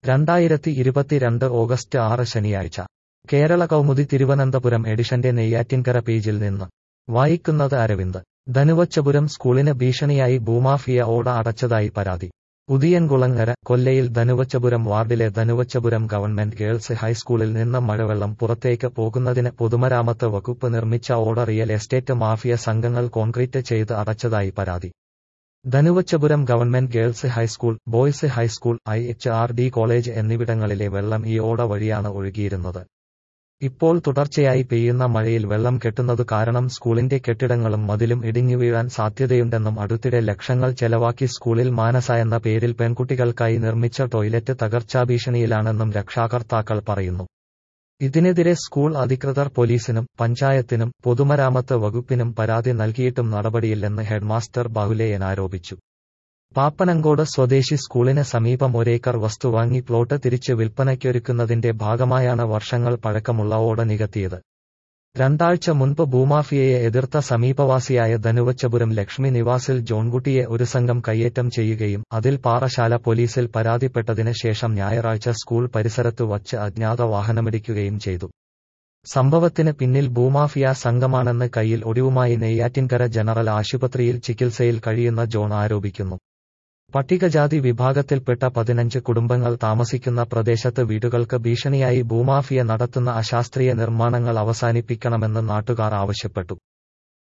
രണ്ടായിരത്തി ഇരുപത്തിരണ്ട് ഓഗസ്റ്റ് ആറ് ശനിയാഴ്ച കേരള കൗമുദി തിരുവനന്തപുരം എഡിഷന്റെ നെയ്യാറ്റിൻകര പേജിൽ നിന്ന് വായിക്കുന്നത് അരവിന്ദ് ധനുവച്ചപുരം സ്കൂളിന് ഭീഷണിയായി ഭൂമാഫിയ ഓട അടച്ചതായി പരാതി ഉദിയൻകുളങ്ങര കൊല്ലയിൽ ധനുവച്ചപുരം വാർഡിലെ ധനുവച്ചപുരം ഗവൺമെന്റ് ഗേൾസ് ഹൈസ്കൂളിൽ നിന്ന് മഴവെള്ളം പുറത്തേക്ക് പോകുന്നതിന് പൊതുമരാമത്ത് വകുപ്പ് നിർമ്മിച്ച ഓട റിയൽ എസ്റ്റേറ്റ് മാഫിയ സംഘങ്ങൾ കോൺക്രീറ്റ് ചെയ്ത് അടച്ചതായി പരാതി Dhanuvachapuram government girls high school boys high school I H R D college എന്നിവിടങ്ങളിലെ വെള്ളം ഈ ഓട വഴിയാണ് ഒഴുകിയിരുന്നത് ഇപ്പോൾ തുടർച്ചയായി പെയ്യുന്ന മഴയിൽ വെള്ളം കെട്ടുന്നതു കാരണം സ്കൂളിന്റെ കെട്ടിടങ്ങളും മതിലും ഇടിഞ്ഞുവീഴാൻ സാധ്യതയുണ്ടെന്നും അടുത്തിടെ ലക്ഷങ്ങൾ ചെലവാക്കി സ്കൂളിൽ മാനസ എന്ന പേരിൽ പെൺകുട്ടികൾക്കായി നിർമ്മിച്ച ടോയ്ലറ്റ് തകർച്ചാഭീഷണിയിലാണെന്നും രക്ഷാകർത്താക്കൾ പറയുന്നു ഇതിനെതിരെ സ്കൂൾ അധികൃതർ പോലീസിനും പഞ്ചായത്തിനും പൊതുമരാമത്ത് വകുപ്പിനും പരാതി നൽകിയിട്ടും നടപടിയില്ലെന്ന് ഹെഡ്മാസ്റ്റർ ബാഹുലേയൻ ആരോപിച്ചു പാപ്പനങ്കോട് സ്വദേശി സ്കൂളിന് സമീപം ഒരേക്കർ വസ്തു വാങ്ങി പ്ലോട്ട് തിരിച്ച് വിൽപ്പനയ്ക്കൊരുക്കുന്നതിന്റെ ഭാഗമായാണ് വർഷങ്ങൾ പഴക്കമുള്ള ഓട നികത്തിയത് രണ്ടാഴ്ച മുൻപ് ഭൂമാഫിയയെ എതിർത്ത സമീപവാസിയായ ധനുവച്ചപുരം ലക്ഷ്മി നിവാസിൽ ജോൺകുട്ടിയെ ഒരു സംഘം കയ്യേറ്റം ചെയ്യുകയും അതിൽ പാറശാല പോലീസിൽ പരാതിപ്പെട്ടതിന് ശേഷം ഞായറാഴ്ച സ്കൂൾ പരിസരത്തു വച്ച് അജ്ഞാത വാഹനമിടിക്കുകയും ചെയ്തു സംഭവത്തിന് പിന്നിൽ ഭൂമാഫിയ സംഘമാണെന്ന് കയ്യിൽ ഒടിവുമായി നെയ്യാറ്റിൻകര ജനറൽ ആശുപത്രിയിൽ ചികിത്സയിൽ കഴിയുന്ന ജോൺ ആരോപിക്കുന്നു പട്ടികജാതി വിഭാഗത്തിൽപ്പെട്ട പതിനഞ്ച് കുടുംബങ്ങൾ താമസിക്കുന്ന പ്രദേശത്ത് വീടുകൾക്ക് ഭീഷണിയായി ഭൂമാഫിയ നടത്തുന്ന അശാസ്ത്രീയ നിർമ്മാണങ്ങൾ അവസാനിപ്പിക്കണമെന്ന് നാട്ടുകാർ ആവശ്യപ്പെട്ടു